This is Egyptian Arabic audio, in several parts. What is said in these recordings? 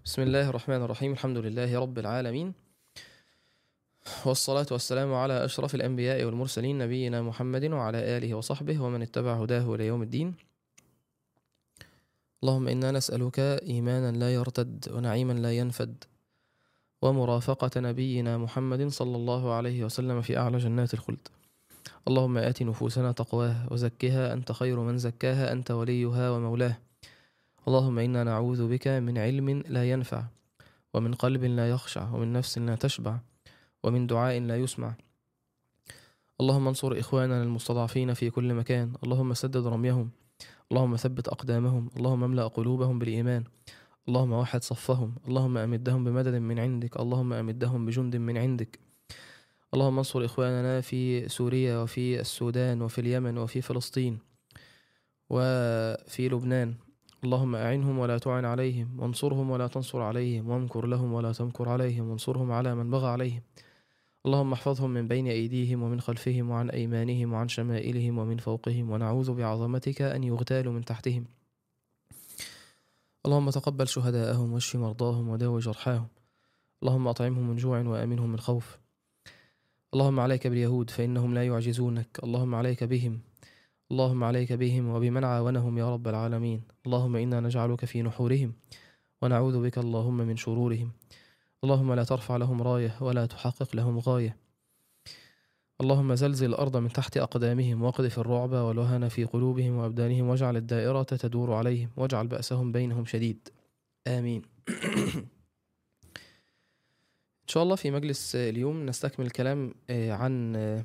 بسم الله الرحمن الرحيم الحمد لله رب العالمين والصلاة والسلام على أشرف الأنبياء والمرسلين نبينا محمد وعلى آله وصحبه ومن اتبع هداه إلى يوم الدين اللهم إنا نسألك إيمانا لا يرتد ونعيما لا ينفد ومرافقة نبينا محمد صلى الله عليه وسلم في أعلى جنات الخلد اللهم آت نفوسنا تقواها وزكها أنت خير من زكاها أنت وليها ومولاه اللهم إنا نعوذ بك من علم لا ينفع ومن قلب لا يخشع ومن نفس لا تشبع ومن دعاء لا يسمع اللهم انصر إخواننا المستضعفين في كل مكان اللهم سدد رميهم اللهم ثبت أقدامهم اللهم املأ قلوبهم بالإيمان اللهم وحد صفهم اللهم أمدهم بمدد من عندك اللهم أمدهم بجند من عندك اللهم انصر إخواننا في سوريا وفي السودان وفي اليمن وفي فلسطين وفي لبنان اللهم أعنهم ولا تعن عليهم وانصرهم ولا تنصر عليهم وامكر لهم ولا تمكر عليهم وانصرهم على من بغى عليهم اللهم احفظهم من بين أيديهم ومن خلفهم وعن أيمانهم وعن شمائلهم ومن فوقهم ونعوذ بعظمتك أن يغتالوا من تحتهم اللهم تقبل شهداءهم واشف مرضاهم وداوي جرحاهم اللهم أطعمهم من جوع وآمنهم من خوف اللهم عليك باليهود فإنهم لا يعجزونك اللهم عليك بهم اللهم عليك بهم وبمن عاونهم يا رب العالمين اللهم إنا نجعلك في نحورهم ونعوذ بك اللهم من شرورهم اللهم لا ترفع لهم راية ولا تحقق لهم غاية اللهم زلزل الأرض من تحت أقدامهم واقذف الرعب والوهن في قلوبهم وأبدانهم واجعل الدائرة تدور عليهم واجعل بأسهم بينهم شديد آمين إن شاء الله في مجلس اليوم نستكمل الكلام آه، عن آه،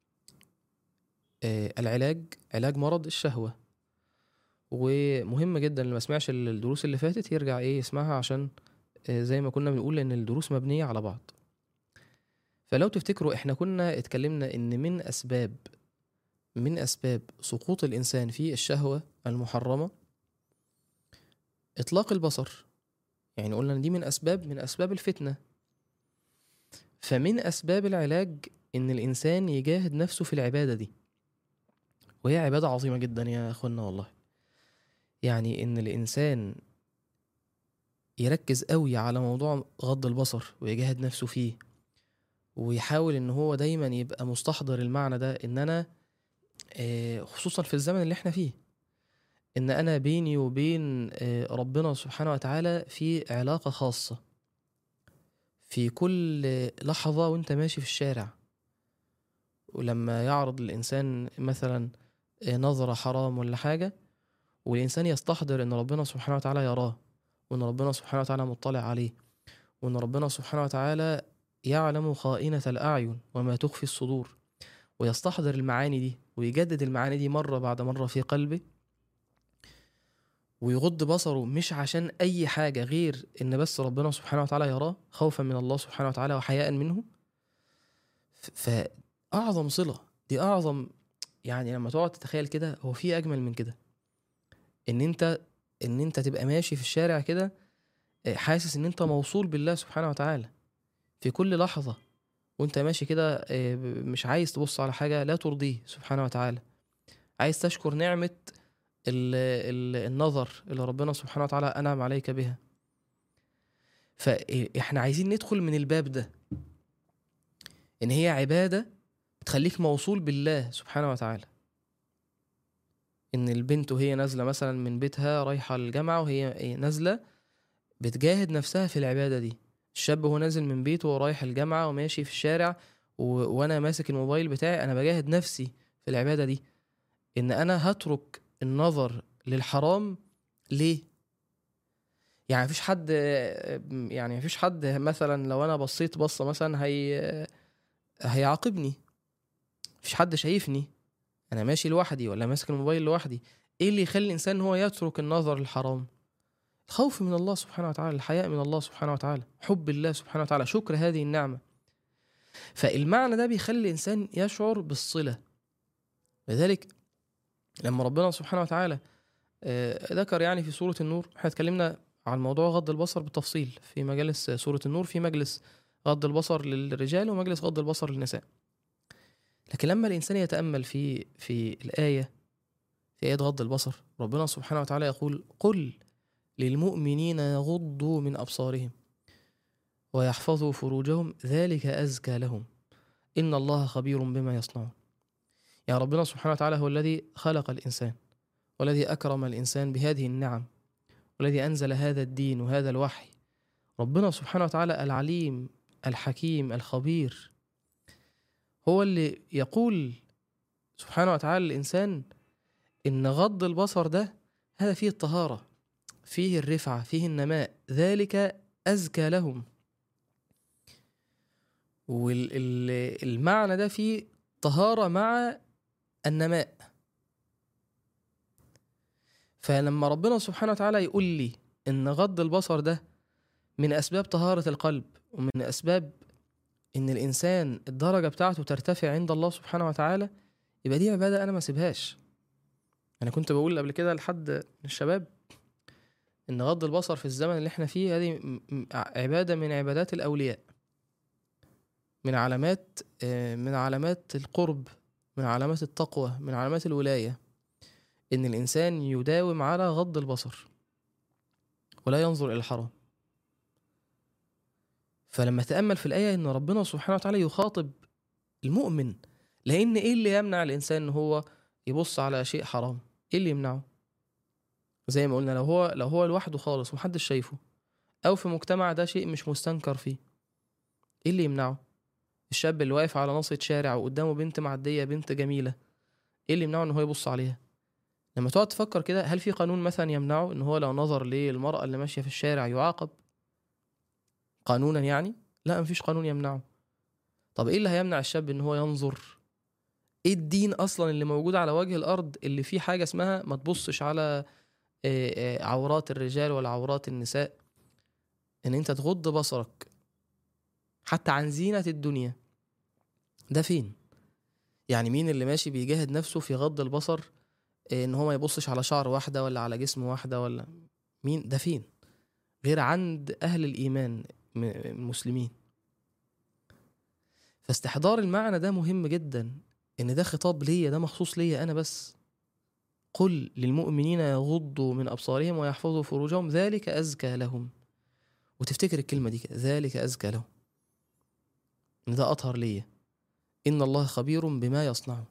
آه، العلاج علاج مرض الشهوة ومهم جدا اللي ما سمعش الدروس اللي فاتت يرجع ايه يسمعها عشان آه، زي ما كنا بنقول ان الدروس مبنية على بعض فلو تفتكروا احنا كنا اتكلمنا ان من اسباب من اسباب سقوط الانسان في الشهوة المحرمة اطلاق البصر يعني قلنا ان دي من اسباب من اسباب الفتنة فمن اسباب العلاج ان الانسان يجاهد نفسه في العبادة دي وهي عبادة عظيمة جدا يا اخوانا والله يعني ان الانسان يركز قوي على موضوع غض البصر ويجاهد نفسه فيه ويحاول ان هو دايما يبقى مستحضر المعنى ده ان انا آه، خصوصا في الزمن اللي احنا فيه ان انا بيني وبين آه، ربنا سبحانه وتعالى في علاقة خاصة في كل لحظة وانت ماشي في الشارع ولما يعرض الانسان مثلا آه، نظرة حرام ولا حاجة والإنسان يستحضر إن ربنا سبحانه وتعالى يراه وإن ربنا سبحانه وتعالى مطلع عليه وإن ربنا سبحانه وتعالى يعلم خائنة الأعين وما تخفي الصدور ويستحضر المعاني دي ويجدد المعاني دي مرة بعد مرة في قلبه ويغض بصره مش عشان أي حاجة غير إن بس ربنا سبحانه وتعالى يراه خوفا من الله سبحانه وتعالى وحياء منه ف- فأعظم صلة دي أعظم يعني لما تقعد تتخيل كده هو في أجمل من كده ان انت ان انت تبقى ماشي في الشارع كده آه، حاسس ان انت موصول بالله سبحانه وتعالى في كل لحظة وانت ماشي كده آه، ب- مش عايز تبص على حاجة لا ترضيه سبحانه وتعالى عايز تشكر نعمة ال ال النظر اللي ربنا سبحانه وتعالى أنعم عليك بها فاحنا عايزين ندخل من الباب ده ان هي عبادة تخليك موصول بالله سبحانه وتعالى ان البنت وهي نازله مثلا من بيتها رايحه الجامعه وهي إيه نازله بتجاهد نفسها في العباده دي الشاب وهو نازل من بيته ورايح الجامعه وماشي في الشارع و... وانا ماسك الموبايل بتاعي انا بجاهد نفسي في العباده دي ان انا هترك النظر للحرام ليه يعني مفيش حد يعني مفيش حد مثلا لو انا بصيت بصه مثلا هي هيعاقبني مفيش حد شايفني انا ماشي لوحدي ولا ماسك الموبايل لوحدي ايه اللي يخلي الانسان ان هو يترك النظر للحرام الخوف من الله سبحانه وتعالى الحياء من الله سبحانه وتعالى حب الله سبحانه وتعالى شكر هذه النعمة فالمعنى ده بيخلي الإنسان يشعر بالصلة لذلك لما ربنا سبحانه وتعالى آه، ذكر يعني في سورة النور احنا اتكلمنا عن موضوع غض البصر بالتفصيل في مجالس سورة النور في مجلس غض البصر للرجال ومجلس غض البصر للنساء لكن لما الإنسان يتأمل في في الآية في آية غض البصر ربنا سبحانه وتعالى يقول قل للمؤمنين يغضوا من أبصارهم ويحفظوا فروجهم ذلك أزكى لهم إن الله خبير بما يصنعون يعني ربنا سبحانه وتعالى هو الذي خلق الإنسان والذي أكرم الإنسان بهذه النعم والذي أنزل هذا الدين وهذا الوحي ربنا سبحانه وتعالى العليم الحكيم الخبير هو اللي يقول سبحانه وتعالى للإنسان إن غض البصر ده هذا فيه الطهارة فيه الرفعة فيه النماء ذلك أزكى لهم والمعنى ده فيه طهارة مع النماء فلما ربنا سبحانه وتعالى يقول لي إن غض البصر ده من أسباب طهارة القلب ومن أسباب إن الإنسان الدرجة بتاعته ترتفع عند الله سبحانه وتعالى يبقى دي عبادة أنا ما سيبهاش أنا كنت بقول قبل كده لحد من الشباب إن غض البصر في الزمن اللي إحنا فيه هذه م- م- عبادة من عبادات الأولياء من علامات آه، من علامات القرب من علامات التقوى من علامات الولاية إن الإنسان يداوم على غض البصر ولا ينظر إلى الحرام فلما تأمل في الآية إن ربنا سبحانه وتعالى يخاطب المؤمن لأن إيه اللي يمنع الإنسان إن هو يبص على شيء حرام؟ إيه اللي يمنعه؟ زي ما قلنا لو هو لو هو لوحده خالص ومحدش شايفه أو في مجتمع ده شيء مش مستنكر فيه إيه اللي يمنعه؟ الشاب اللي واقف على ناصية شارع وقدامه بنت معدية بنت جميلة إيه اللي يمنعه إن هو يبص عليها؟ لما تقعد تفكر كده هل في قانون مثلا يمنعه إن هو لو نظر للمرأة اللي ماشية في الشارع يعاقب؟ قانونا يعني لا مفيش قانون يمنعه طب ايه اللي هيمنع الشاب ان هو ينظر ايه الدين اصلا اللي موجود على وجه الارض اللي فيه حاجه اسمها ما تبصش على آه، آه، عورات الرجال ولا عورات النساء ان انت تغض بصرك حتى عن زينه الدنيا ده فين يعني مين اللي ماشي بيجاهد نفسه في غض البصر آه، ان هو ما يبصش على شعر واحده ولا على جسم واحده ولا مين ده فين غير عند اهل الايمان م- المسلمين فاستحضار المعنى ده مهم جدا ان ده خطاب ليا ده مخصوص ليا انا بس قل للمؤمنين يغضوا من ابصارهم ويحفظوا فروجهم ذلك ازكى لهم وتفتكر الكلمه دي كده ذلك ازكى لهم ان ده اطهر ليا ان الله خبير بما يصنعون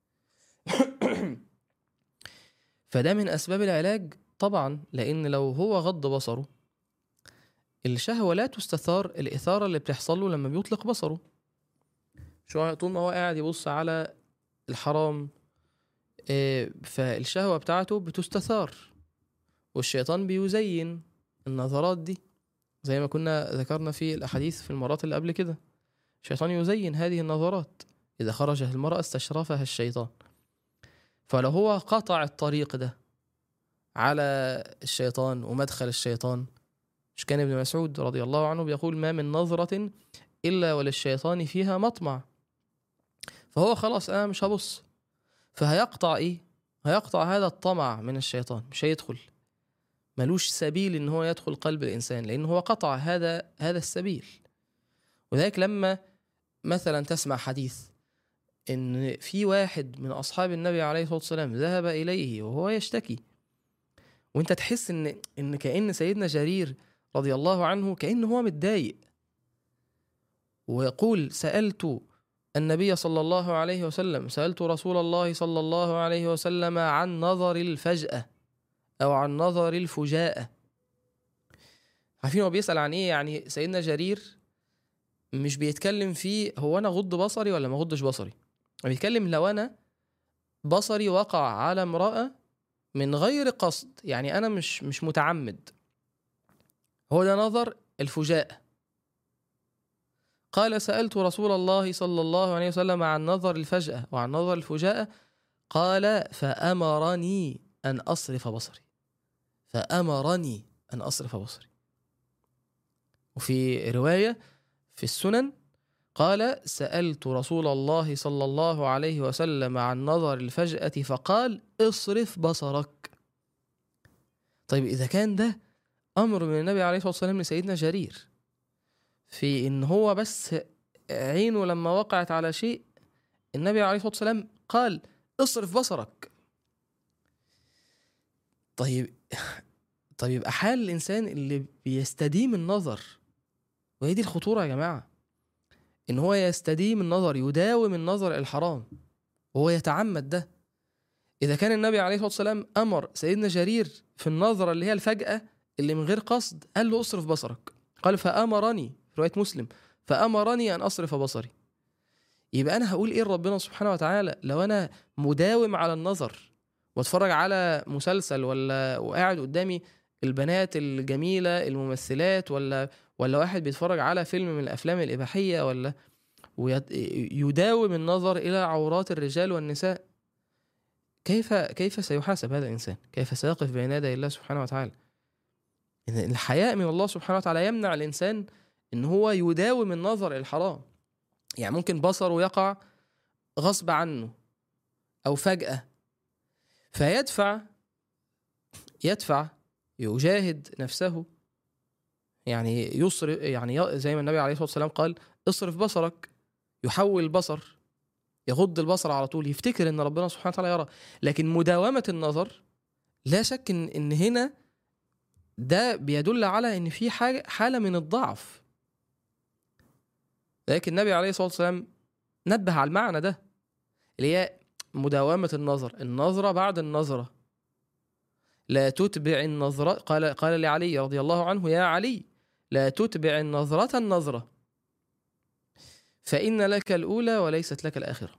فده من اسباب العلاج طبعا لان لو هو غض بصره الشهوة لا تستثار الإثارة اللي بتحصل له لما بيطلق بصره شو طول ما هو قاعد يبص على الحرام آه، فالشهوة بتاعته بتستثار والشيطان بيزين النظرات دي زي ما كنا ذكرنا في الأحاديث في المرات اللي قبل كده الشيطان يزين هذه النظرات إذا خرجت المرأة استشرفها الشيطان فلو هو قطع الطريق ده على الشيطان ومدخل الشيطان مش كان ابن مسعود رضي الله عنه بيقول ما من نظرة إلا وللشيطان فيها مطمع فهو خلاص أنا مش هبص فهيقطع إيه؟ هيقطع هذا الطمع من الشيطان مش هيدخل ملوش سبيل إن هو يدخل قلب الإنسان لأن هو قطع هذا هذا السبيل وذلك لما مثلا تسمع حديث إن في واحد من أصحاب النبي عليه الصلاة والسلام ذهب إليه وهو يشتكي وانت تحس ان ان كأن سيدنا جرير رضي الله عنه كأن هو متضايق ويقول سألت النبي صلى الله عليه وسلم سألت رسول الله صلى الله عليه وسلم عن نظر الفجأة أو عن نظر الفجاءة عارفين هو بيسأل عن إيه يعني سيدنا جرير مش بيتكلم فيه هو أنا غض بصري ولا ما غضش بصري هو بيتكلم لو أنا بصري وقع على امرأة من غير قصد يعني أنا مش مش متعمد هو ده نظر الفجاءة قال سألت رسول الله صلى الله عليه وسلم عن نظر الفجأة وعن نظر الفجاءة قال فأمرني أن أصرف بصري فأمرني أن أصرف بصري وفي رواية في السنن قال سألت رسول الله صلى الله عليه وسلم عن نظر الفجأة فقال اصرف بصرك طيب إذا كان ده أمر من النبي عليه الصلاة والسلام لسيدنا جرير في إن هو بس عينه لما وقعت على شيء النبي عليه الصلاة والسلام قال اصرف بصرك طيب طب يبقى حال الانسان اللي بيستديم النظر وهي دي الخطوره يا جماعه ان هو يستديم النظر يداوم النظر إلى الحرام وهو يتعمد ده اذا كان النبي عليه الصلاه والسلام امر سيدنا جرير في النظره اللي هي الفجاه اللي من غير قصد قال له اصرف بصرك قال فامرني في روايه مسلم فامرني ان اصرف بصري يبقى انا هقول ايه لربنا سبحانه وتعالى لو انا مداوم على النظر واتفرج على مسلسل ولا وقاعد قدامي البنات الجميله الممثلات ولا ولا واحد بيتفرج على فيلم من الافلام الاباحيه ولا ويداوم النظر الى عورات الرجال والنساء كيف كيف سيحاسب هذا الانسان؟ كيف سيقف بين يدي الله سبحانه وتعالى؟ إن الحياء من الله سبحانه وتعالى يمنع الانسان ان هو يداوم النظر الى الحرام. يعني ممكن بصره يقع غصب عنه او فجأة فيدفع يدفع يجاهد نفسه يعني يصرف يعني زي ما النبي عليه الصلاه والسلام قال اصرف بصرك يحول البصر يغض البصر على طول يفتكر ان ربنا سبحانه وتعالى يرى لكن مداومه النظر لا شك ان ان هنا ده بيدل على ان في حاجه حاله من الضعف لكن النبي عليه الصلاه والسلام نبه على المعنى ده اللي هي مداومه النظر النظره بعد النظره لا تتبع النظرة قال قال لعلي رضي الله عنه يا علي لا تتبع النظرة النظرة فإن لك الأولى وليست لك الآخرة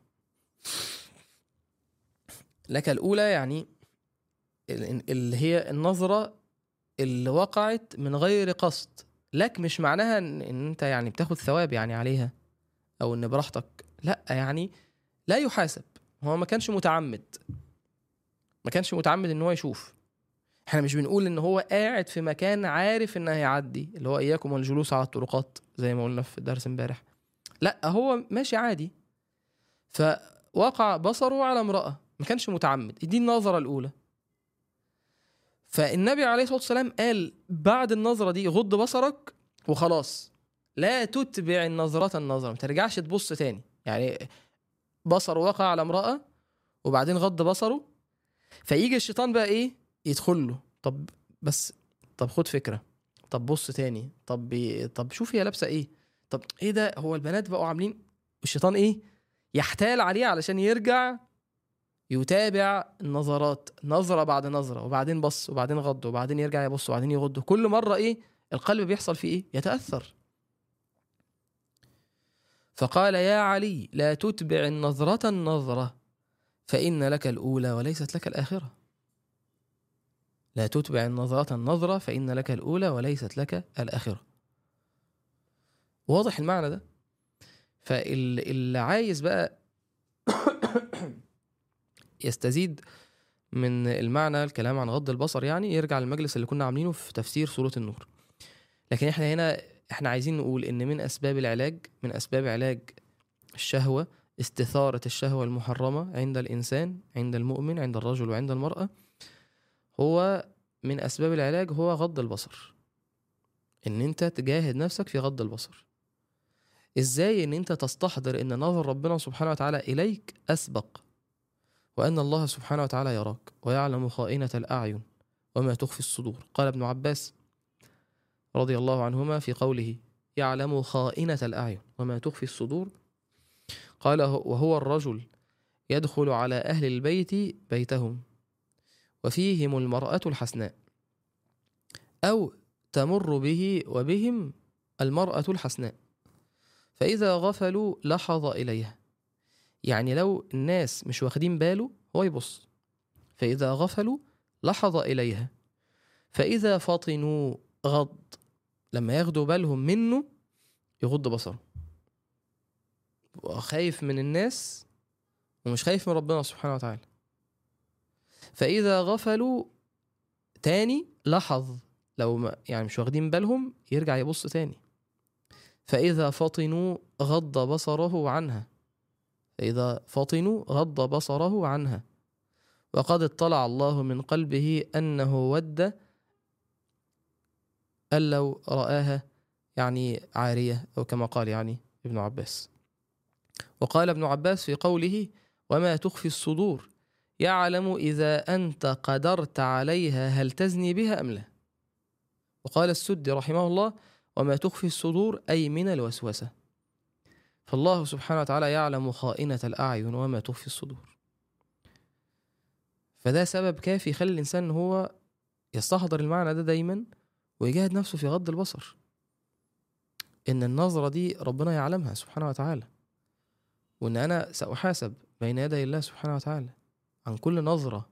لك الأولى يعني اللي هي النظرة اللي وقعت من غير قصد لك مش معناها ان انت يعني بتاخد ثواب يعني عليها او ان براحتك لا يعني لا يحاسب هو ما كانش متعمد ما كانش متعمد ان هو يشوف احنا مش بنقول ان هو قاعد في مكان عارف انه هيعدي اللي هو اياكم والجلوس على الطرقات زي ما قلنا في الدرس امبارح لا هو ماشي عادي فوقع بصره على امرأة ما كانش متعمد دي النظرة الأولى فالنبي عليه الصلاة والسلام قال بعد النظرة دي غض بصرك وخلاص لا تتبع النظرة النظرة ما ترجعش تبص تاني يعني بصره وقع على امرأة وبعدين غض بصره فيجي الشيطان بقى ايه يدخل له طب بس طب خد فكرة طب بص تاني طب بي... طب شوف هي لابسة ايه طب ايه ده هو البنات بقوا عاملين الشيطان ايه يحتال عليه علشان يرجع يتابع النظرات نظرة بعد نظرة وبعدين بص وبعدين غض وبعدين يرجع يبص وبعدين يغض كل مرة ايه القلب بيحصل فيه ايه يتأثر فقال يا علي لا تتبع النظرة النظرة فإن لك الأولى وليست لك الآخرة لا تتبع النظرة النظرة فإن لك الأولى وليست لك الآخرة واضح المعنى ده فاللي عايز بقى يستزيد من المعنى الكلام عن غض البصر يعني يرجع للمجلس اللي كنا عاملينه في تفسير سورة النور لكن احنا هنا احنا عايزين نقول ان من اسباب العلاج من اسباب علاج الشهوة استثارة الشهوة المحرمة عند الإنسان عند المؤمن عند الرجل وعند المرأة هو من أسباب العلاج هو غض البصر إن أنت تجاهد نفسك في غض البصر إزاي إن أنت تستحضر إن نظر ربنا سبحانه وتعالى إليك أسبق وأن الله سبحانه وتعالى يراك ويعلم خائنة الأعين وما تخفي الصدور قال ابن عباس رضي الله عنهما في قوله يعلم خائنة الأعين وما تخفي الصدور قال وهو الرجل يدخل على أهل البيت بيتهم وفيهم المرأة الحسناء أو تمر به وبهم المرأة الحسناء فإذا غفلوا لحظ إليها يعني لو الناس مش واخدين باله هو يبص فإذا غفلوا لحظ إليها فإذا فطنوا غض لما ياخدوا بالهم منه يغض بصره خايف من الناس ومش خايف من ربنا سبحانه وتعالى فإذا غفلوا تاني لحظ لو ما يعني مش واخدين بالهم يرجع يبص تاني فإذا فطنوا غض بصره عنها فإذا فطنوا غض بصره عنها وقد اطلع الله من قلبه أنه ود أن لو رآها يعني عارية أو كما قال يعني ابن عباس وقال ابن عباس في قوله وما تخفي الصدور يعلم إذا أنت قدرت عليها هل تزني بها أم لا وقال السدي رحمه الله وما تخفي الصدور أي من الوسوسة فالله سبحانه وتعالى يعلم خائنة الأعين وما تخفي الصدور فده سبب كافي يخلي الإنسان إن هو يستحضر المعنى ده دايما ويجاهد نفسه في غض البصر إن النظرة دي ربنا يعلمها سبحانه وتعالى وإن أنا سأحاسب بين يدي الله سبحانه وتعالى عن كل نظرة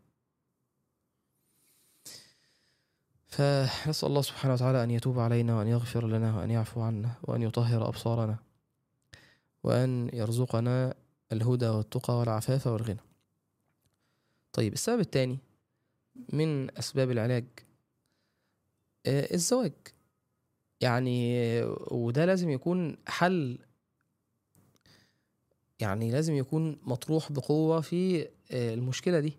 فنسأل الله سبحانه وتعالى أن يتوب علينا وأن يغفر لنا وأن يعفو عنا وأن يطهر أبصارنا وأن يرزقنا الهدى والتقى والعفاف والغنى طيب السبب الثاني من أسباب العلاج آه، الزواج يعني وده لازم يكون حل يعني لازم يكون مطروح بقوة في آه، المشكلة دي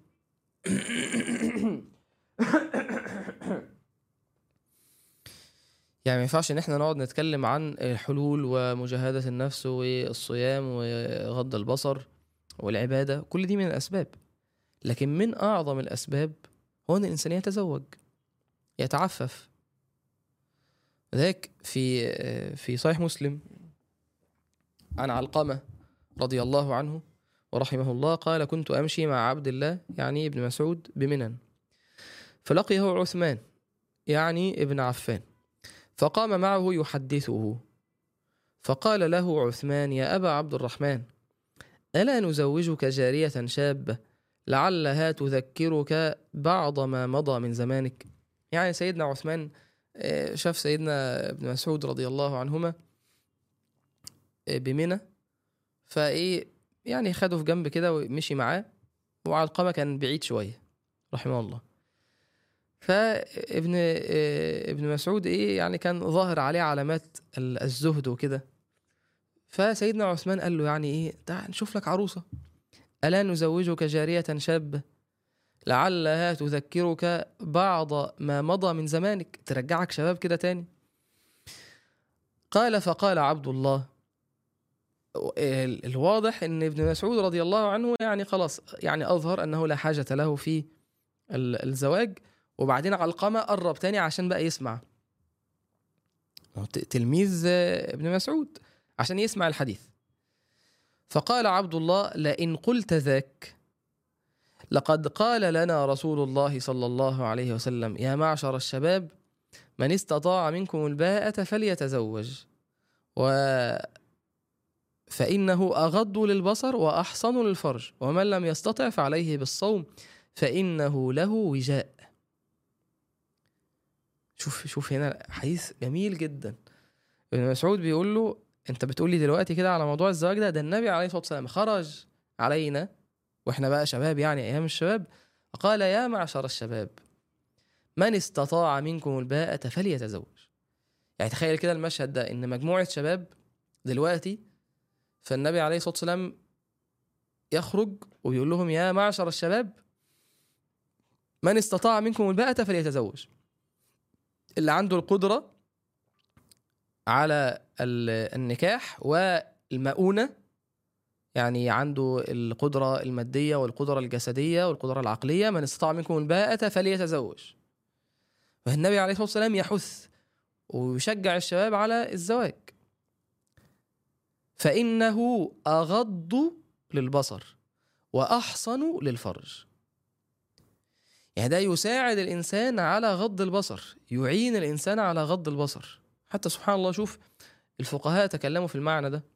يعني ما ينفعش ان احنا نقعد نتكلم عن الحلول ومجاهدة النفس والصيام وغض البصر والعبادة كل دي من الأسباب لكن من أعظم الأسباب هو أن الإنسان يتزوج يتعفف ذاك في في صحيح مسلم عن علقمة رضي الله عنه ورحمه الله قال كنت أمشي مع عبد الله يعني ابن مسعود بمنن فلقيه عثمان يعني ابن عفان فقام معه يحدثه فقال له عثمان يا أبا عبد الرحمن ألا نزوجك جارية شابة لعلها تذكرك بعض ما مضى من زمانك يعني سيدنا عثمان آه، شاف سيدنا ابن مسعود رضي الله عنهما آه، بمنى فايه يعني خده في جنب كده ومشي معاه وعلقمه كان بعيد شويه رحمه الله فابن آه، ابن مسعود ايه يعني كان ظاهر عليه علامات الزهد وكده فسيدنا عثمان قال له يعني ايه تعال نشوف لك عروسه الا نزوجك جاريه شابه لعلها تذكرك بعض ما مضى من زمانك ترجعك شباب كده تاني قال فقال عبد الله الواضح ان ابن مسعود رضي الله عنه يعني خلاص يعني اظهر انه لا حاجه له في الزواج وبعدين علقمه قرب تاني عشان بقى يسمع تلميذ ابن مسعود عشان يسمع الحديث فقال عبد الله لئن قلت ذاك لقد قال لنا رسول الله صلى الله عليه وسلم يا معشر الشباب من استطاع منكم الباءة فليتزوج و فإنه أغض للبصر وأحصن للفرج ومن لم يستطع فعليه بالصوم فإنه له وجاء شوف شوف هنا حديث جميل جدا ابن مسعود بيقول له انت بتقول لي دلوقتي كده على موضوع الزواج ده ده النبي عليه الصلاه والسلام خرج علينا واحنا بقى شباب يعني ايام الشباب قال يا معشر الشباب من استطاع منكم الباءة فليتزوج يعني تخيل كده المشهد ده ان مجموعة شباب دلوقتي فالنبي عليه الصلاة والسلام يخرج ويقول لهم يا معشر الشباب من استطاع منكم الباءة فليتزوج اللي عنده القدرة على النكاح والمؤونة يعني عنده القدرة المادية والقدرة الجسدية والقدرة العقلية من استطاع منكم الباءة فليتزوج فالنبي عليه الصلاة والسلام يحث ويشجع الشباب على الزواج فإنه أغض للبصر وأحصن للفرج يعني ده يساعد الإنسان على غض البصر يعين الإنسان على غض البصر حتى سبحان الله شوف الفقهاء تكلموا في المعنى ده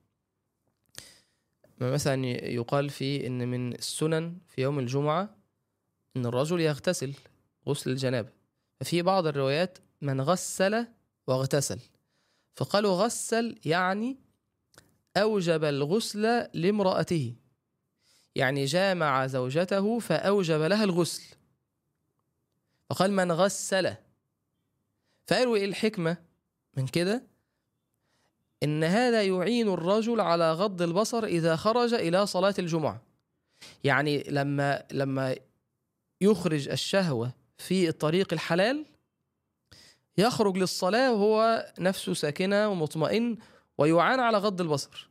مثلا يقال في ان من السنن في يوم الجمعه ان الرجل يغتسل غسل الجنابه ففي بعض الروايات من غسل واغتسل فقالوا غسل يعني اوجب الغسل لامراته يعني جامع زوجته فاوجب لها الغسل فقال من غسل فقالوا ايه الحكمه من كده إن هذا يعين الرجل على غض البصر إذا خرج إلى صلاة الجمعة يعني لما لما يخرج الشهوة في الطريق الحلال يخرج للصلاة وهو نفسه ساكنة ومطمئن ويعان على غض البصر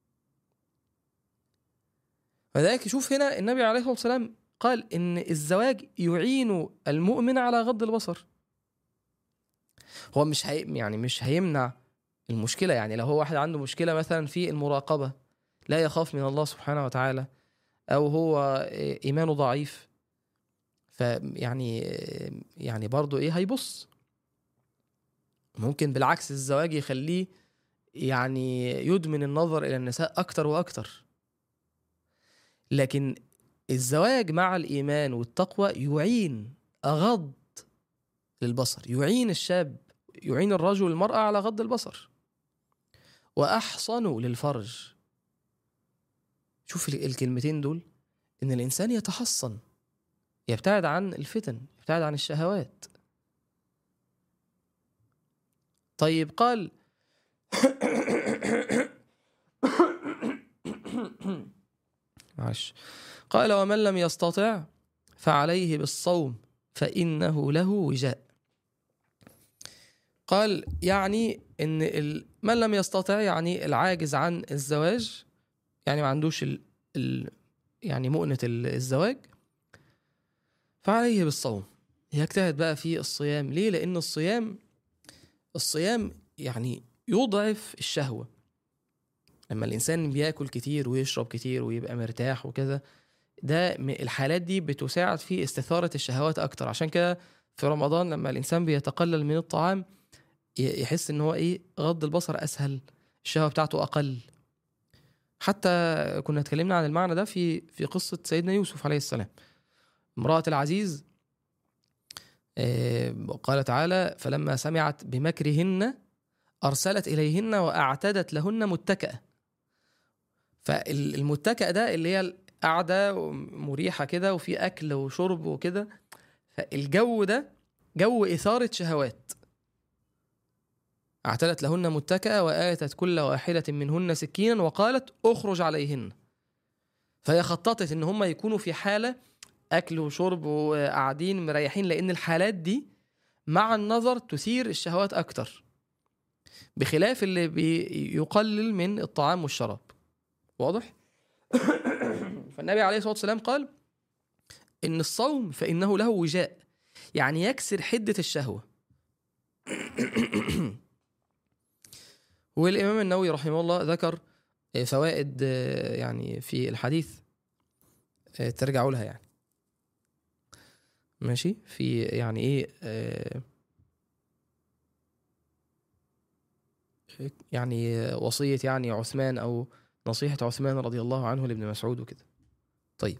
فذلك شوف هنا النبي عليه الصلاة والسلام قال إن الزواج يعين المؤمن على غض البصر هو مش هي يعني مش هيمنع المشكله يعني لو هو واحد عنده مشكله مثلا في المراقبه لا يخاف من الله سبحانه وتعالى او هو ايمانه ضعيف فيعني يعني برضه ايه هيبص ممكن بالعكس الزواج يخليه يعني يدمن النظر الى النساء اكتر واكتر لكن الزواج مع الايمان والتقوى يعين اغض للبصر يعين الشاب يعين الرجل المراه على غض البصر واحصن للفرج شوف الكلمتين دول ان الانسان يتحصن يبتعد عن الفتن يبتعد عن الشهوات طيب قال معلش قال ومن لم يستطع فعليه بالصوم فإنه له وجاء قال يعني ان من لم يستطع يعني العاجز عن الزواج يعني ما عندوش ال ال يعني مؤنة الزواج فعليه بالصوم يجتهد بقى في الصيام ليه لأن الصيام الصيام يعني يضعف الشهوة لما الإنسان بياكل كتير ويشرب كتير ويبقى مرتاح وكذا ده الحالات دي بتساعد في استثارة الشهوات أكتر عشان كده في رمضان لما الإنسان بيتقلل من الطعام يحس إن هو إيه غض البصر أسهل الشهوة بتاعته أقل حتى كنا اتكلمنا عن المعنى ده في في قصة سيدنا يوسف عليه السلام امرأة العزيز قال تعالى فلما سمعت بمكرهن أرسلت إليهن وأعتدت لهن متكأة فالمتكأ ده اللي هي قاعدة مريحة كده وفي أكل وشرب وكده فالجو ده جو إثارة شهوات اعتدت لهن متكأة وآتت كل واحدة منهن سكينا وقالت اخرج عليهن فهي خططت ان هم يكونوا في حالة أكل وشرب وقاعدين مريحين لأن الحالات دي مع النظر تثير الشهوات أكتر بخلاف اللي بيقلل من الطعام والشراب واضح؟ فالنبي عليه الصلاة والسلام قال إن الصوم فإنه له وجاء يعني يكسر حدة الشهوة والإمام النووي رحمه الله ذكر فوائد يعني في الحديث ترجعوا لها يعني ماشي في يعني ايه يعني وصية يعني عثمان أو نصيحة عثمان رضي الله عنه لابن مسعود وكده طيب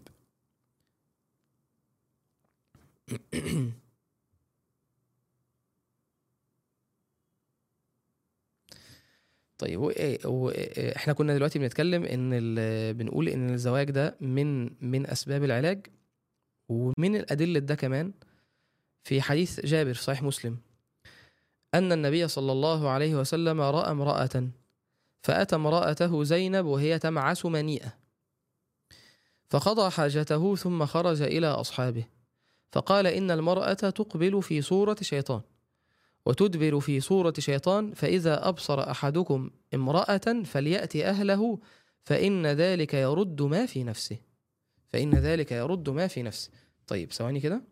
طيب احنا كنا دلوقتي بنتكلم ان بنقول ان الزواج ده من من اسباب العلاج ومن الادله ده كمان في حديث جابر في صحيح مسلم ان النبي صلى الله عليه وسلم راى امراه فاتى امراته زينب وهي تمعس منيئه فقضى حاجته ثم خرج الى اصحابه فقال ان المراه تقبل في صوره شيطان وتدبر في صورة شيطان فإذا أبصر أحدكم امرأة فليأتي أهله فإن ذلك يرد ما في نفسه فإن ذلك يرد ما في نفسه طيب ثواني كده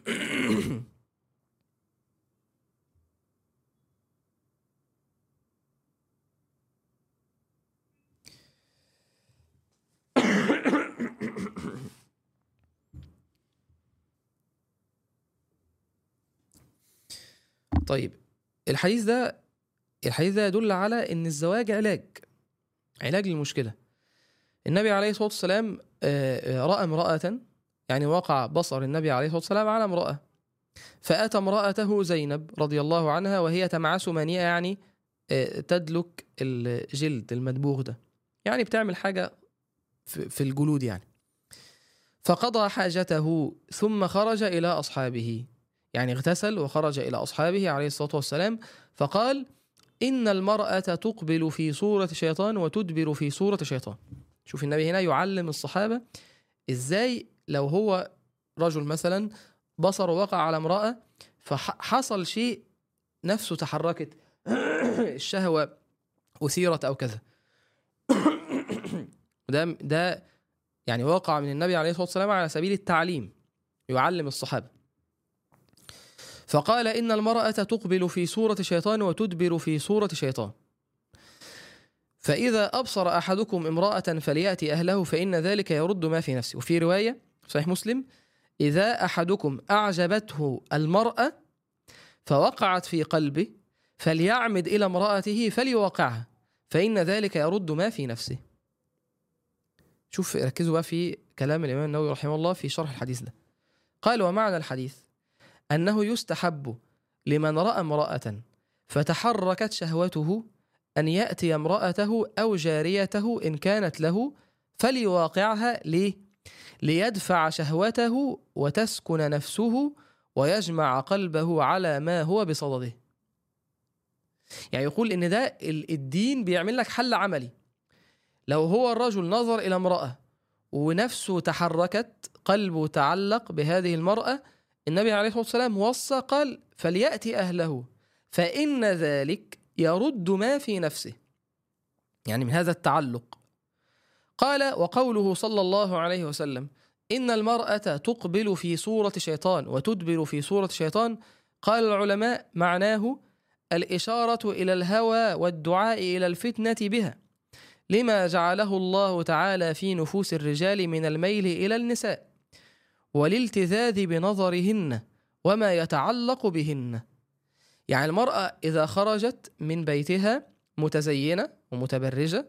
طيب الحديث ده الحديث ده يدل على ان الزواج علاج علاج للمشكله النبي عليه الصلاه والسلام راى امراه يعني وقع بصر النبي عليه الصلاه والسلام على امراه فاتى امراته زينب رضي الله عنها وهي تمعس منيئه يعني تدلك الجلد المدبوغ ده يعني بتعمل حاجه في الجلود يعني فقضى حاجته ثم خرج الى اصحابه يعني اغتسل وخرج إلى أصحابه عليه الصلاة والسلام فقال إن المرأة تقبل في صورة شيطان وتدبر في صورة شيطان شوف النبي هنا يعلم الصحابة إزاي لو هو رجل مثلا بصر وقع على امرأة فحصل شيء نفسه تحركت الشهوة أثيرت أو كذا ده ده يعني واقع من النبي عليه الصلاة والسلام على سبيل التعليم يعلم الصحابة فقال إن المرأة تقبل في صورة شيطان وتدبر في صورة شيطان فإذا أبصر أحدكم امرأة فليأتي أهله فإن ذلك يرد ما في نفسه وفي رواية صحيح مسلم إذا أحدكم أعجبته المرأة فوقعت في قلبه فليعمد إلى امرأته فليوقعها فإن ذلك يرد ما في نفسه شوف ركزوا بقى في كلام الإمام النووي رحمه الله في شرح الحديث ده قال ومعنى الحديث أنه يستحب لمن رأى امرأة فتحركت شهوته أن يأتي امرأته أو جاريته إن كانت له فليواقعها ليه؟ ليدفع شهوته وتسكن نفسه ويجمع قلبه على ما هو بصدده يعني يقول ان ده الدين بيعمل لك حل عملي لو هو الرجل نظر الى امراه ونفسه تحركت قلبه تعلق بهذه المراه النبي عليه الصلاه والسلام وصى قال فلياتي اهله فان ذلك يرد ما في نفسه يعني من هذا التعلق قال وقوله صلى الله عليه وسلم إن المرأة تقبل في صورة شيطان وتدبر في صورة شيطان قال العلماء معناه الإشارة إلى الهوى والدعاء إلى الفتنة بها لما جعله الله تعالى في نفوس الرجال من الميل إلى النساء والالتذاذ بنظرهن وما يتعلق بهن يعني المرأة إذا خرجت من بيتها متزينة ومتبرجة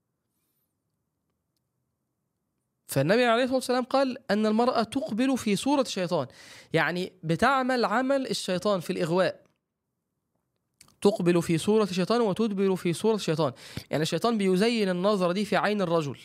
فالنبي عليه الصلاة والسلام قال أن المرأة تقبل في صورة الشيطان يعني بتعمل عمل الشيطان في الإغواء تقبل في صورة الشيطان وتدبر في صورة الشيطان يعني الشيطان بيزين النظرة دي في عين الرجل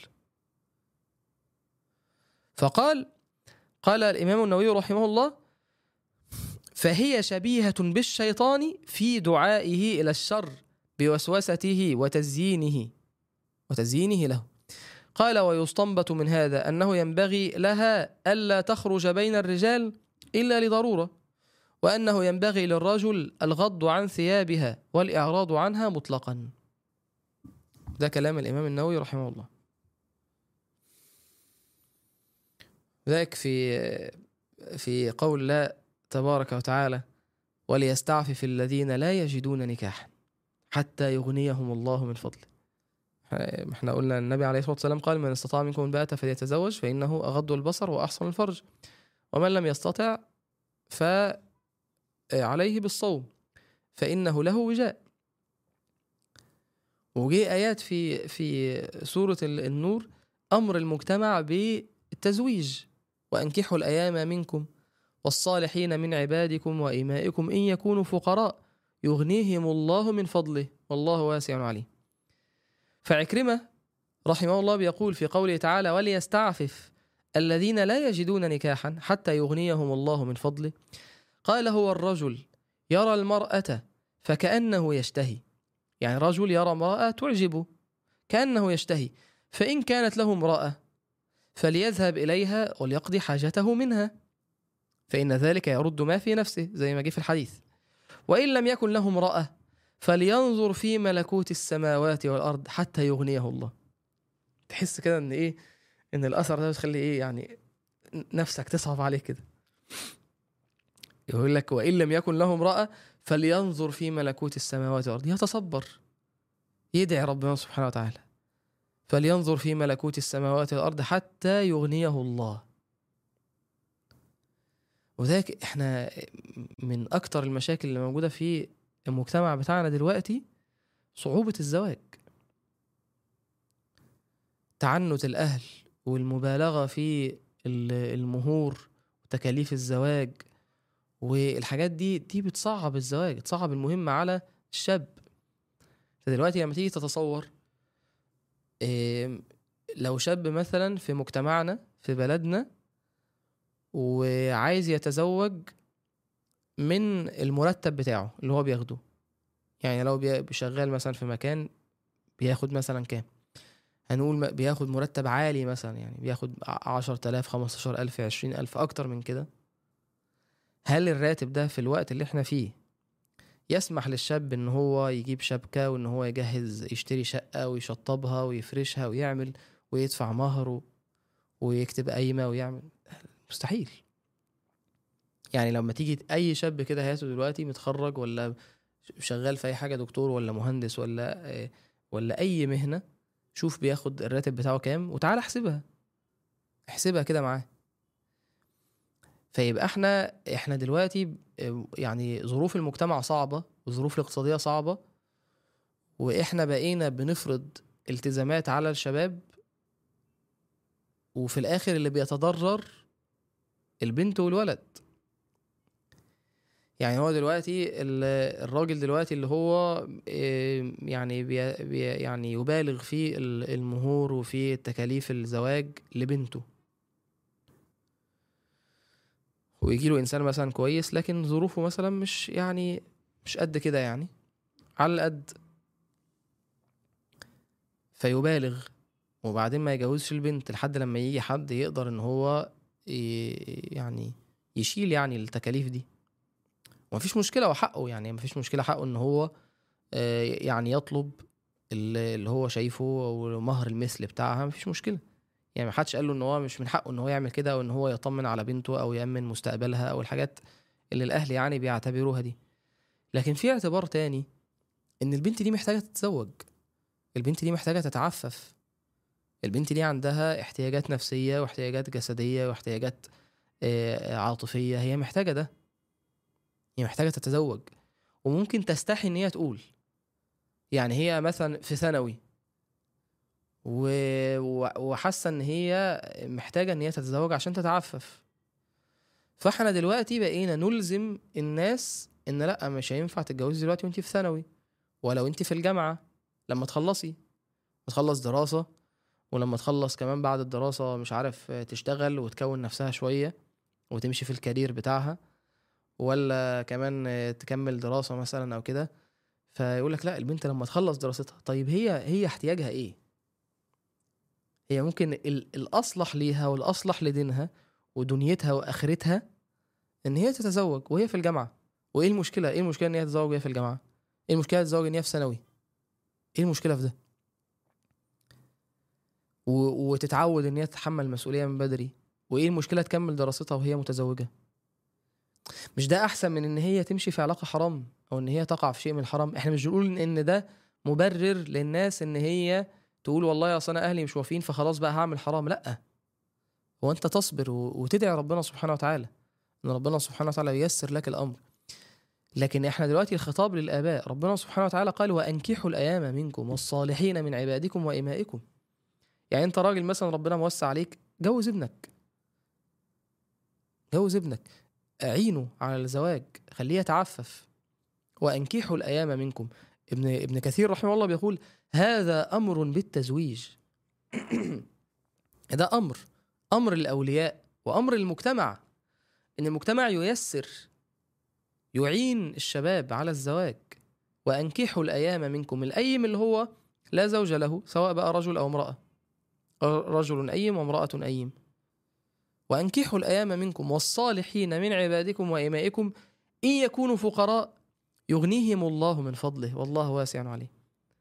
فقال قال الإمام النووي رحمه الله فهي شبيهة بالشيطان في دعائه إلى الشر بوسوسته وتزيينه وتزيينه له قال ويستنبط من هذا أنه ينبغي لها ألا تخرج بين الرجال إلا لضرورة وأنه ينبغي للرجل الغض عن ثيابها والإعراض عنها مطلقا ده كلام الإمام النووي رحمه الله ذلك في في قول الله تبارك وتعالى وليستعفف الذين لا يجدون نكاحا حتى يغنيهم الله من فضله احنا قلنا النبي عليه الصلاه والسلام قال من استطاع منكم الباءة فليتزوج فانه اغض البصر واحسن الفرج ومن لم يستطع فعليه بالصوم فانه له وجاء وجي ايات في في سوره النور امر المجتمع بالتزويج وانكحوا الايام منكم والصالحين من عبادكم وإمائكم إن يكونوا فقراء يغنيهم الله من فضله والله واسع عليم فعكرمة رحمه الله بيقول في قوله تعالى وليستعفف الذين لا يجدون نكاحا حتى يغنيهم الله من فضله قال هو الرجل يرى المرأة فكأنه يشتهي يعني رجل يرى امرأة تعجبه كأنه يشتهي فإن كانت له امرأة فليذهب إليها وليقضي حاجته منها فإن ذلك يرد ما في نفسه زي ما جه في الحديث وإن لم يكن له امرأة فلينظر في ملكوت السماوات والأرض حتى يغنيه الله تحس كده إن إيه إن الأثر ده بتخلي إيه يعني نفسك تصعب عليه كده يقول لك وإن لم يكن له امرأة فلينظر في ملكوت السماوات والأرض يتصبر يدعي ربنا سبحانه وتعالى فلينظر في ملكوت السماوات والأرض حتى يغنيه الله وذلك احنا من اكتر المشاكل اللي موجوده في المجتمع بتاعنا دلوقتي صعوبه الزواج تعنت الاهل والمبالغه في المهور وتكاليف الزواج والحاجات دي دي بتصعب الزواج بتصعب المهمه على الشاب فدلوقتي لما تيجي تتصور لو شاب مثلا في مجتمعنا في بلدنا وعايز يتزوج من المرتب بتاعه اللي هو بياخده يعني لو بيشغال مثلا في مكان بياخد مثلا كام هنقول بياخد مرتب عالي مثلا يعني بياخد عشر تلاف خمستاشر ألف عشرين ألف أكتر من كده هل الراتب ده في الوقت اللي احنا فيه يسمح للشاب ان هو يجيب شبكة وان هو يجهز يشتري شقة ويشطبها ويفرشها ويعمل ويدفع مهره ويكتب قايمة ويعمل مستحيل يعني لما تيجي اي شاب كده هاته دلوقتي متخرج ولا شغال في اي حاجه دكتور ولا مهندس ولا آه، ولا اي مهنه شوف بياخد الراتب بتاعه كام وتعالى احسبها احسبها كده معاه فيبقى احنا احنا دلوقتي آه، يعني ظروف المجتمع صعبه والظروف الاقتصاديه صعبه واحنا بقينا بنفرض التزامات على الشباب وفي الاخر اللي بيتضرر البنت والولد يعني هو دلوقتي ال- الراجل دلوقتي اللي هو إيه، يعني بي بي يعني يبالغ في ال- المهور وفي تكاليف الزواج لبنته ويجي له انسان مثلا كويس لكن ظروفه مثلا مش يعني مش قد كده يعني على القد فيبالغ وبعدين ما يجوزش البنت لحد لما يجي حد يقدر ان هو ي- يعني يشيل يعني التكاليف دي ومفيش مشكلة وحقه يعني مفيش مشكلة حقه ان هو آه، يعني يطلب اللي اللي هو شايفه او مهر المثل بتاعها مفيش مشكلة يعني محدش قال له ان هو مش من حقه ان هو يعمل كده او ان هو يطمن على بنته او يأمن مستقبلها او الحاجات اللي الاهل يعني بيعتبروها دي لكن في اعتبار تاني ان البنت دي محتاجة تتزوج البنت دي محتاجة تتعفف البنت دي عندها احتياجات نفسية واحتياجات جسدية واحتياجات آه، عاطفية هي محتاجة ده هي محتاجة تتزوج وممكن تستحي ان هي تقول يعني هي مثلا في ثانوي و... و- وحاسة ان هي محتاجة ان هي تتزوج عشان تتعفف فاحنا دلوقتي بقينا نلزم الناس ان لا مش هينفع تتجوزي دلوقتي وانت في ثانوي ولو انت في الجامعة لما تخلصي تخلص دراسة ولما تخلص كمان بعد الدراسة مش عارف تشتغل وتكون نفسها شوية وتمشي في الكارير بتاعها ولا كمان تكمل دراسة مثلا أو كده فيقول لك لا البنت لما تخلص دراستها طيب هي هي احتياجها ايه؟ هي ممكن ال- الأصلح ليها والأصلح لدينها ودنيتها وآخرتها إن هي تتزوج وهي في الجامعة وإيه المشكلة؟ إيه المشكلة إن هي تتزوج وهي في الجامعة؟ إيه المشكلة تتزوج إن هي في ثانوي؟ إيه المشكلة في ده؟ و... وتتعود ان هي تتحمل المسؤوليه من بدري وايه المشكله تكمل دراستها وهي متزوجه مش ده احسن من ان هي تمشي في علاقه حرام او ان هي تقع في شيء من الحرام احنا مش بنقول ان ده مبرر للناس ان هي تقول والله اصل انا اهلي مش موافقين فخلاص بقى هعمل حرام لا هو انت تصبر و... وتدعي ربنا سبحانه وتعالى ان ربنا سبحانه وتعالى ييسر لك الامر لكن احنا دلوقتي الخطاب للاباء ربنا سبحانه وتعالى قال وانكحوا الايام منكم والصالحين من عبادكم وامائكم يعني انت راجل مثلا ربنا موسع عليك جوز ابنك جوز ابنك اعينه على الزواج خليه يتعفف وانكحوا الايام منكم ابن ابن كثير رحمه الله بيقول هذا امر بالتزويج ده امر امر الاولياء وامر المجتمع ان المجتمع ييسر يعين الشباب على الزواج وانكحوا الايام منكم الايم اللي هو لا زوج له سواء بقى رجل او امراه رجل أيم وامرأة أيم وأنكحوا الأيام منكم والصالحين من عبادكم وإمائكم إن يكونوا فقراء يغنيهم الله من فضله والله واسع عليه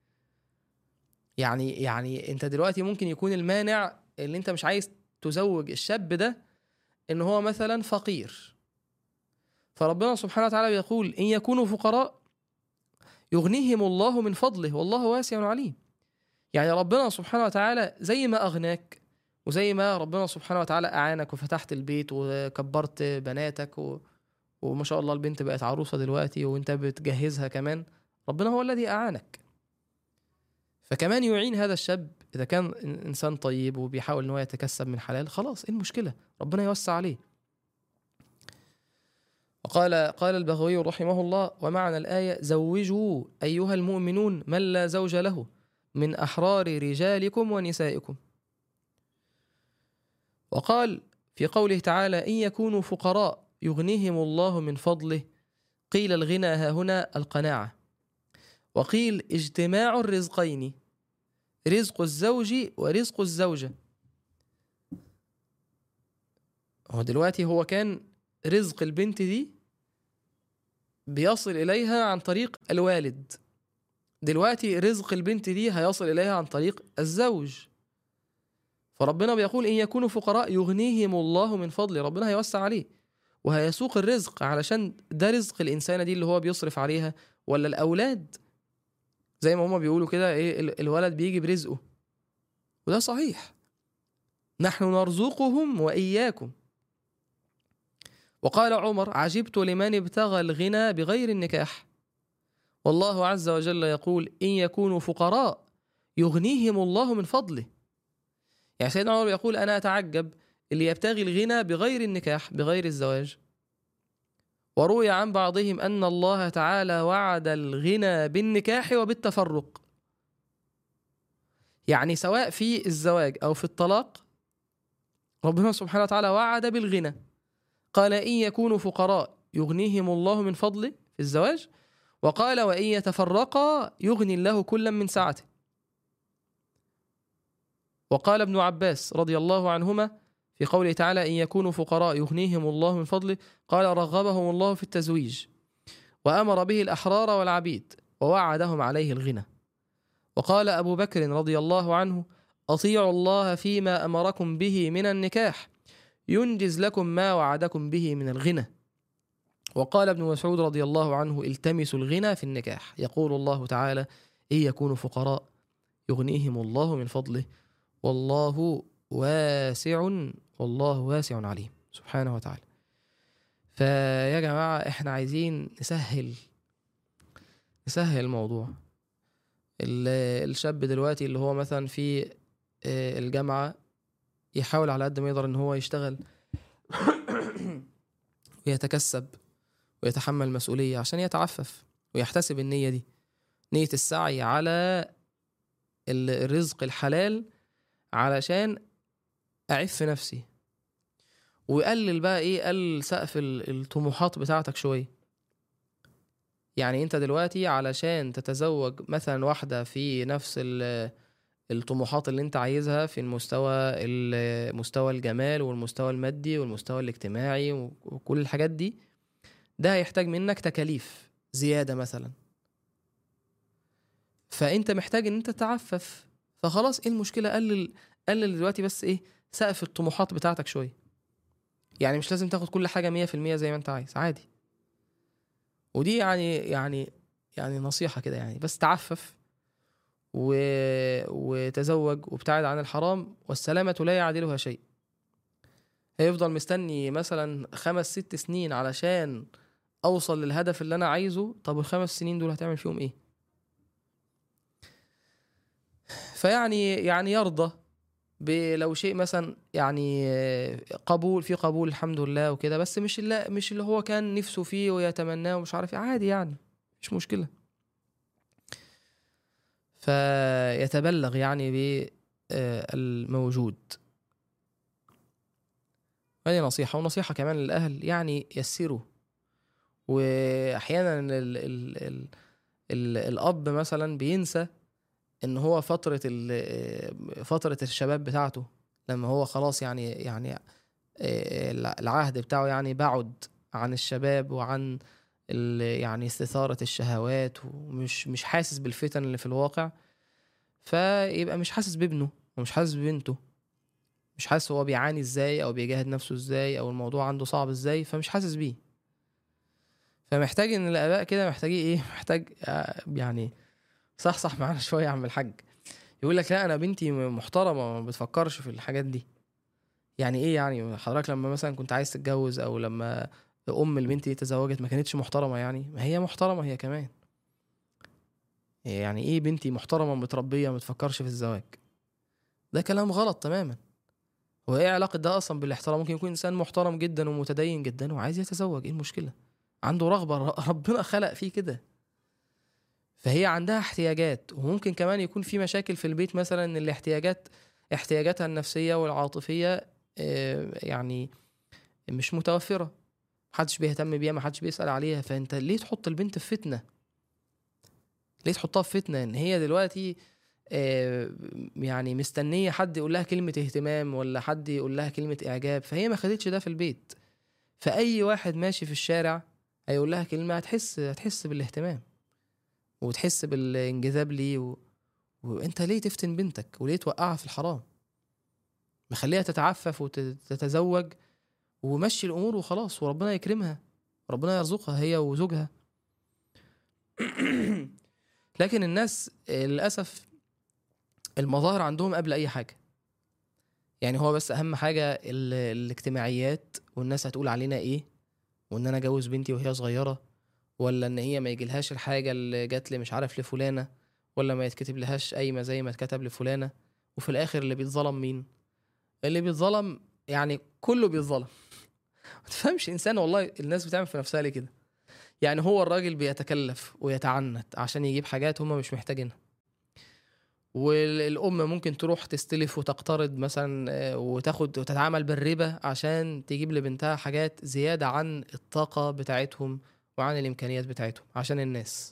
يعني يعني انت دلوقتي ممكن يكون المانع اللي انت مش عايز تزوج الشاب ده ان هو مثلا فقير فربنا سبحانه وتعالى بيقول ان يكونوا فقراء يغنيهم الله من فضله والله واسع عليم يعني ربنا سبحانه وتعالى زي ما أغناك وزي ما ربنا سبحانه وتعالى أعانك وفتحت البيت وكبرت بناتك و... وما شاء الله البنت بقت عروسة دلوقتي وانت بتجهزها كمان ربنا هو الذي أعانك فكمان يعين هذا الشاب إذا كان إنسان طيب وبيحاول إن هو يتكسب من حلال خلاص إيه المشكلة ربنا يوسع عليه وقال قال البغوي رحمه الله ومعنى الآية زوجوا أيها المؤمنون من لا زوج له من أحرار رجالكم ونسائكم وقال في قوله تعالى إن يكونوا فقراء يغنيهم الله من فضله قيل الغنى ها هنا القناعة وقيل اجتماع الرزقين رزق الزوج ورزق الزوجة هو دلوقتي هو كان رزق البنت دي بيصل إليها عن طريق الوالد دلوقتي رزق البنت دي هيصل إليها عن طريق الزوج فربنا بيقول إن يكونوا فقراء يغنيهم الله من فضله ربنا هيوسع عليه وهيسوق الرزق علشان ده رزق الانسانه دي اللي هو بيصرف عليها ولا الاولاد زي ما هما بيقولوا كده ايه ال- الولد بيجي برزقه وده صحيح نحن نرزقهم واياكم وقال عمر عجبت لمن ابتغى الغنى بغير النكاح والله عز وجل يقول ان يكونوا فقراء يغنيهم الله من فضله يعني سيدنا عمر يقول انا اتعجب اللي يبتغي الغنى بغير النكاح بغير الزواج وروي عن بعضهم ان الله تعالى وعد الغنى بالنكاح وبالتفرق يعني سواء في الزواج او في الطلاق ربنا سبحانه وتعالى وعد بالغنى قال ان يكونوا فقراء يغنيهم الله من فضله في الزواج وقال وان يتفرقا يغني الله كلا من سعته وقال ابن عباس رضي الله عنهما في قوله تعالى إن يكونوا فقراء يغنيهم الله من فضله قال رغبهم الله في التزويج وأمر به الأحرار والعبيد ووعدهم عليه الغنى وقال أبو بكر رضي الله عنه أطيعوا الله فيما أمركم به من النكاح ينجز لكم ما وعدكم به من الغنى وقال ابن مسعود رضي الله عنه التمسوا الغنى في النكاح يقول الله تعالى إن يكونوا فقراء يغنيهم الله من فضله والله واسع والله واسع عليم سبحانه وتعالى فيا جماعة احنا عايزين نسهل نسهل الموضوع ال- الشاب دلوقتي اللي هو مثلا في آه، الجامعة يحاول على قد ما يقدر ان هو يشتغل ويتكسب ويتحمل مسؤولية عشان يتعفف ويحتسب النية دي نية السعي على ال- الرزق الحلال علشان اعف نفسي وقلل بقى ايه قلل سقف ال- الطموحات بتاعتك شويه يعني انت دلوقتي علشان تتزوج مثلا واحده في نفس ال- الطموحات اللي انت عايزها في المستوى ال- مستوى الجمال والمستوى المادي والمستوى الاجتماعي وكل الحاجات دي ده هيحتاج منك تكاليف زياده مثلا فانت محتاج ان انت تتعفف فخلاص ايه المشكله قلل قلل دلوقتي بس ايه سقف الطموحات بتاعتك شويه يعني مش لازم تاخد كل حاجه 100% زي ما انت عايز عادي ودي يعني يعني يعني نصيحه كده يعني بس تعفف و... وتزوج وابتعد عن الحرام والسلامه لا يعدلها شيء هيفضل مستني مثلا خمس ست سنين علشان اوصل للهدف اللي انا عايزه طب الخمس سنين دول هتعمل فيهم ايه فيعني يعني يرضى ب- لو شيء مثلا يعني آه، قبول في قبول الحمد لله وكده بس مش اللي مش اللي هو كان نفسه فيه ويتمناه ومش عارف إيه، عادي يعني مش مشكلة فيتبلغ يعني بالموجود هذه نصيحة ونصيحة كمان للأهل يعني يسروا وأحيانا ال ال ال ال ال الأب مثلا بينسى ان هو فتره ال- فتره الشباب بتاعته لما هو خلاص يعني يعني آه، العهد بتاعه يعني بعد عن الشباب وعن ال- يعني استثاره الشهوات ومش مش حاسس بالفتن اللي في الواقع فيبقى مش حاسس بابنه ومش حاسس ببنته مش حاسس هو بيعاني ازاي او بيجاهد نفسه ازاي او الموضوع عنده صعب ازاي فمش حاسس بيه فمحتاج ان الاباء كده محتاجين ايه محتاج آه، يعني صح صح معانا شويه يا عم الحاج يقول لك لا انا بنتي محترمه ما بتفكرش في الحاجات دي يعني ايه يعني حضرتك لما مثلا كنت عايز تتجوز او لما ام البنت دي تزوجت ما كانتش محترمه يعني ما هي محترمه هي كمان يعني ايه بنتي محترمه متربيه ما بتفكرش في الزواج ده كلام غلط تماما هو ايه علاقه ده اصلا بالاحترام ممكن يكون انسان محترم جدا ومتدين جدا وعايز يتزوج ايه المشكله عنده رغبه ر- ربنا خلق فيه كده فهي عندها احتياجات وممكن كمان يكون في مشاكل في البيت مثلا ان الاحتياجات احتياجاتها النفسيه والعاطفيه آه، يعني مش متوفره محدش بيهتم بيها محدش بيسأل عليها فانت ليه تحط البنت في فتنه ليه تحطها في فتنه ان هي دلوقتي آه، يعني مستنيه حد يقول لها كلمه اهتمام ولا حد يقول لها كلمه اعجاب فهي ما خدتش ده في البيت فاي واحد ماشي في الشارع هيقول لها كلمه هتحس هتحس بالاهتمام وتحس بالانجذاب ليه و... وانت ليه تفتن بنتك وليه توقعها في الحرام مخليها تتعفف وتتزوج ومشي الامور وخلاص وربنا يكرمها ربنا يرزقها هي وزوجها لكن الناس للاسف المظاهر عندهم قبل اي حاجه يعني هو بس اهم حاجه ال- الاجتماعيات والناس هتقول علينا ايه وان انا اجوز بنتي وهي صغيره ولا ان هي ما يجيلهاش الحاجه اللي جات لي مش عارف لفلانه ولا ما يتكتب لهاش قايمه زي ما اتكتب لفلانه وفي الاخر اللي بيتظلم مين اللي بيتظلم يعني كله بيتظلم ما تفهمش انسان والله الناس بتعمل في نفسها ليه كده يعني هو الراجل بيتكلف ويتعنت عشان يجيب حاجات هم مش محتاجينها والأم ممكن تروح تستلف وتقترض مثلا آه، وتاخد وتتعامل بالربا عشان تجيب لبنتها حاجات زيادة عن الطاقة بتاعتهم وعن الإمكانيات بتاعتهم عشان الناس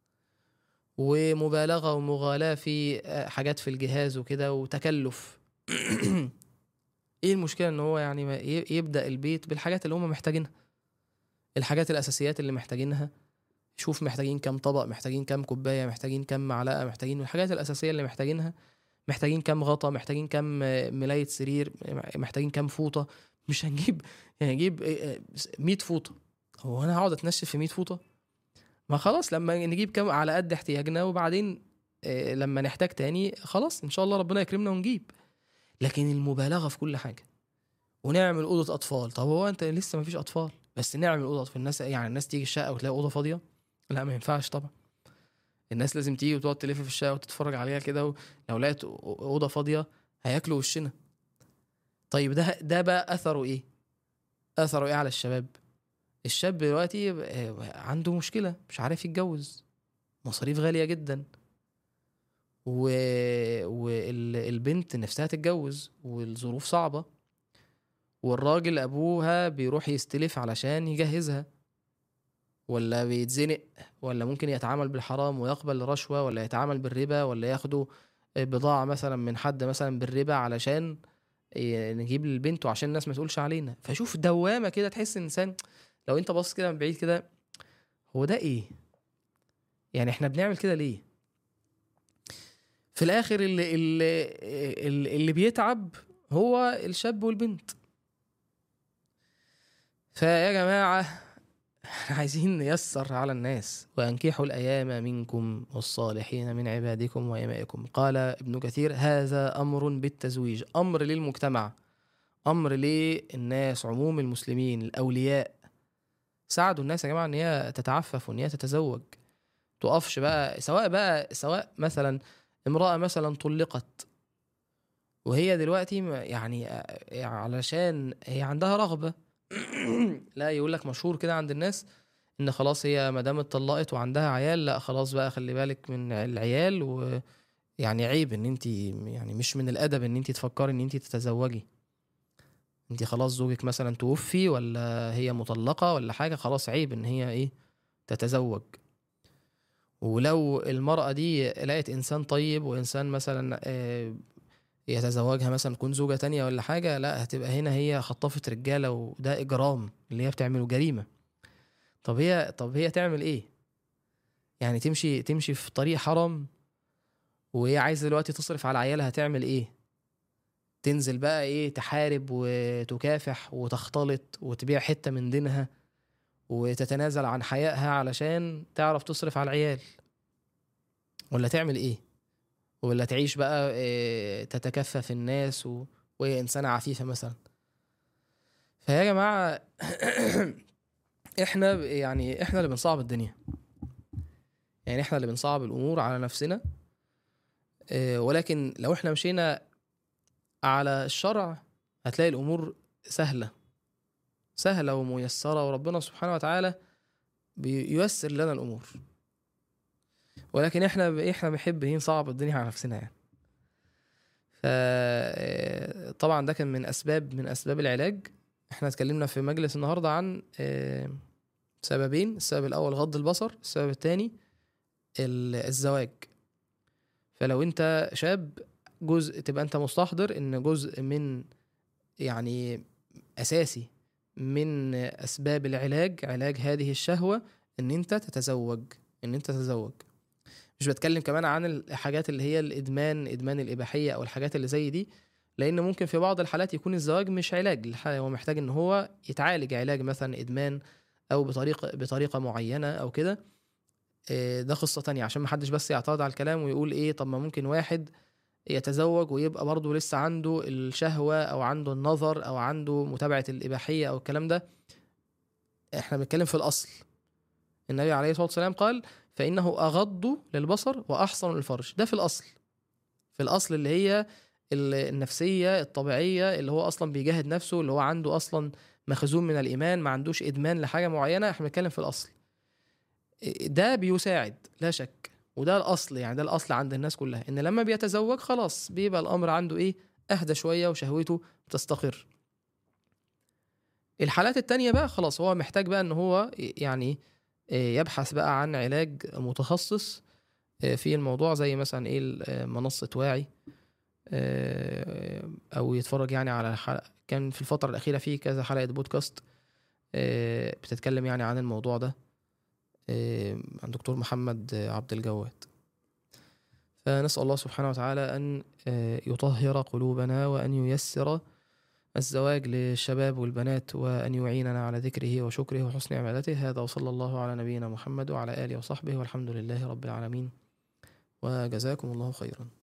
ومبالغة ومغالاة في آه، حاجات في الجهاز وكده وتكلف ايه المشكلة ان هو يعني ما- ي- يبدأ البيت بالحاجات اللي هم محتاجينها الحاجات الأساسيات اللي محتاجينها شوف محتاجين كام طبق محتاجين كام كوباية محتاجين كام معلقة محتاجين الحاجات الأساسية اللي محتاجينها محتاجين كام غطا محتاجين كام آه، ملاية سرير محتاجين كام فوطة مش هنجيب يعني نجيب آه، آه، 100 فوطة هو أنا هقعد أتنشف في 100 فوطة ما خلاص لما نجيب كام على قد احتياجنا وبعدين آه، لما نحتاج تاني خلاص إن شاء الله ربنا يكرمنا ونجيب لكن المبالغة في كل حاجة ونعمل أوضة أطفال طب هو أنت لسه ما فيش أطفال بس نعمل أوضة أطفال الناس يعني الناس تيجي الشقة وتلاقي أوضة فاضية لا ما ينفعش طبعا الناس لازم تيجي وتقعد تلف في الشقه وتتفرج عليها كده ولو لقيت اوضه فاضيه هياكلوا وشنا طيب ده ده بقى اثره ايه اثره ايه على الشباب الشاب دلوقتي آه، عنده مشكله مش عارف يتجوز مصاريف غاليه جدا و... والبنت نفسها تتجوز والظروف صعبه والراجل ابوها بيروح يستلف علشان يجهزها ولا بيتزنق ولا ممكن يتعامل بالحرام ويقبل رشوة ولا يتعامل بالربا ولا ياخدوا بضاعة مثلا من حد مثلا بالربا علشان ي- نجيب للبنت وعشان الناس ما تقولش علينا فشوف دوامة كده تحس الإنسان لو أنت باصص كده من بعيد كده هو ده إيه؟ يعني إحنا بنعمل كده ليه؟ في الآخر اللي, اللي, اللي اللي بيتعب هو الشاب والبنت فيا جماعة عايزين نيسر على الناس وأنكحوا الأيام منكم والصالحين من عبادكم وإمائكم قال ابن كثير هذا أمر بالتزويج أمر للمجتمع أمر للناس عموم المسلمين الأولياء ساعدوا الناس يا جماعة إن هي تتعفف وإن هي تتزوج تقفش بقى سواء بقى سواء مثلا امرأة مثلا طلقت وهي دلوقتي ما- يعني آه، علشان هي عندها رغبة لا يقول لك مشهور كده عند الناس ان خلاص هي ما دام اتطلقت وعندها عيال لا خلاص بقى خلي بالك من العيال ويعني عيب ان انت يعني مش من الادب ان انت تفكري ان انت تتزوجي انت خلاص زوجك مثلا توفي ولا هي مطلقة ولا حاجة خلاص عيب ان هي ايه تتزوج ولو المرأة دي لقت إنسان طيب وإنسان مثلا آه، يتزوجها مثلا تكون زوجة تانية ولا حاجة لا هتبقى هنا هي خطفت رجالة وده إجرام اللي هي بتعمله جريمة طب هي طب هي تعمل إيه؟ يعني تمشي تمشي في طريق حرام وهي عايزة دلوقتي تصرف على عيالها تعمل إيه؟ تنزل بقى إيه تحارب وتكافح وتختلط وتبيع حتة من دينها وتتنازل عن حيائها علشان تعرف تصرف على العيال ولا تعمل ايه ولا تعيش بقى إيه، تتكفف الناس و... وهي انسانه عفيفه مثلا فيا جماعه احنا ب- يعني احنا اللي بنصعب الدنيا يعني احنا اللي بنصعب الامور على نفسنا إيه، ولكن لو احنا مشينا على الشرع هتلاقي الامور سهله سهله وميسره وربنا سبحانه وتعالى بييسر لنا الامور ولكن احنا احنا بنحب ايه نصعب الدنيا على نفسنا يعني ف طبعا ده كان من اسباب من اسباب العلاج احنا اتكلمنا في مجلس النهارده عن آه، سببين السبب الاول غض البصر السبب الثاني الزواج فلو انت شاب جزء تبقى انت مستحضر ان جزء من يعني اساسي من اسباب العلاج علاج هذه الشهوه ان انت تتزوج ان انت تتزوج مش بتكلم كمان عن الحاجات اللي هي الادمان ادمان الاباحيه او الحاجات اللي زي دي لان ممكن في بعض الحالات يكون الزواج مش علاج للحالة هو محتاج ان هو يتعالج علاج مثلا ادمان او بطريقه بطريقه معينه او كده إيه، ده قصه تانية عشان ما حدش بس يعترض على الكلام ويقول ايه طب ما ممكن واحد يتزوج ويبقى برضه لسه عنده الشهوه او عنده النظر او عنده متابعه الاباحيه او الكلام ده احنا بنتكلم في الاصل النبي عليه الصلاه والسلام قال فانه اغض للبصر واحصن للفرج ده في الاصل في الاصل اللي هي ال- النفسيه الطبيعيه اللي هو اصلا بيجاهد نفسه اللي هو عنده اصلا مخزون من الايمان ما عندوش ادمان لحاجه معينه احنا بنتكلم في الاصل ده بيساعد لا شك وده الاصل يعني ده الاصل عند الناس كلها ان لما بيتزوج خلاص بيبقى الامر عنده ايه اهدى شويه وشهوته بتستقر الحالات التانية بقى خلاص هو محتاج بقى ان هو يعني يبحث بقى عن علاج متخصص في الموضوع زي مثلا ايه منصة واعي او يتفرج يعني على حلقة كان في الفترة الأخيرة في كذا حلقة بودكاست بتتكلم يعني عن الموضوع ده عن دكتور محمد عبد الجواد فنسأل الله سبحانه وتعالى أن يطهر قلوبنا وأن ييسر الزواج للشباب والبنات وأن يعيننا على ذكره وشكره وحسن عبادته هذا وصلى الله على نبينا محمد وعلى آله وصحبه والحمد لله رب العالمين وجزاكم الله خيرا